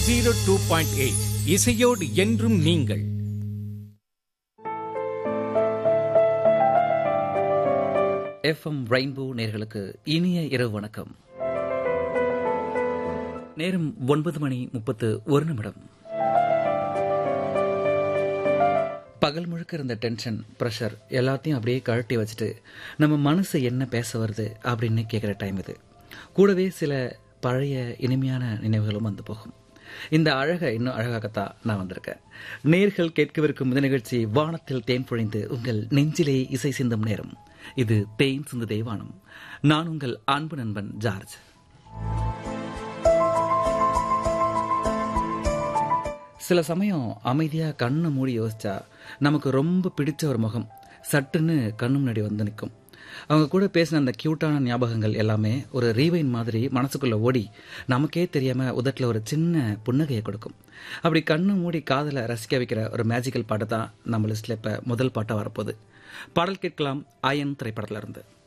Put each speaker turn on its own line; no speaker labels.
zero two point eight இசையோடு என்றும் நீங்கள்
எஃப்எம் ரெயின்போ நேர்களுக்கு இனிய இரவு வணக்கம் நேரம் ஒன்பது மணி முப்பத்து ஒரு நிமிடம் பகல் முழுக்க இருந்த டென்ஷன் ப்ரெஷர் எல்லாத்தையும் அப்படியே கழட்டி வச்சுட்டு நம்ம மனசு என்ன பேச வருது அப்படின்னு கேட்குற டைம் இது கூடவே சில பழைய இனிமையான நினைவுகளும் வந்து போகும் இந்த அழகை இன்னும் அழகாகத்தான் நான் வந்திருக்கேன் நேர்கள் கேட்கவிருக்கும் இந்த நிகழ்ச்சி வானத்தில் தேன் பொழிந்து உங்கள் நெஞ்சிலே இசை சிந்தும் நேரம் இது தேன் சிந்து தேவானம் நான் உங்கள் அன்பு நண்பன் ஜார்ஜ் சில சமயம் அமைதியா கண்ணை மூடி யோசிச்சா நமக்கு ரொம்ப பிடிச்ச ஒரு முகம் சட்டுன்னு கண்ணு முன்னாடி வந்து நிற்கும் அவங்க கூட பேசின அந்த கியூட்டான ஞாபகங்கள் எல்லாமே ஒரு ரீவைன் மாதிரி மனசுக்குள்ள ஓடி நமக்கே தெரியாம உதட்டில் ஒரு சின்ன புன்னகையை கொடுக்கும் அப்படி கண்ணு மூடி காதலை ரசிக்க வைக்கிற ஒரு மேஜிக்கல் பாட்டு தான் நம்ம லிஸ்ட்ல இப்ப முதல் பாட்டா வரப்போகுது பாடல் கேட்கலாம் ஆயன் திரைப்படத்துல இருந்து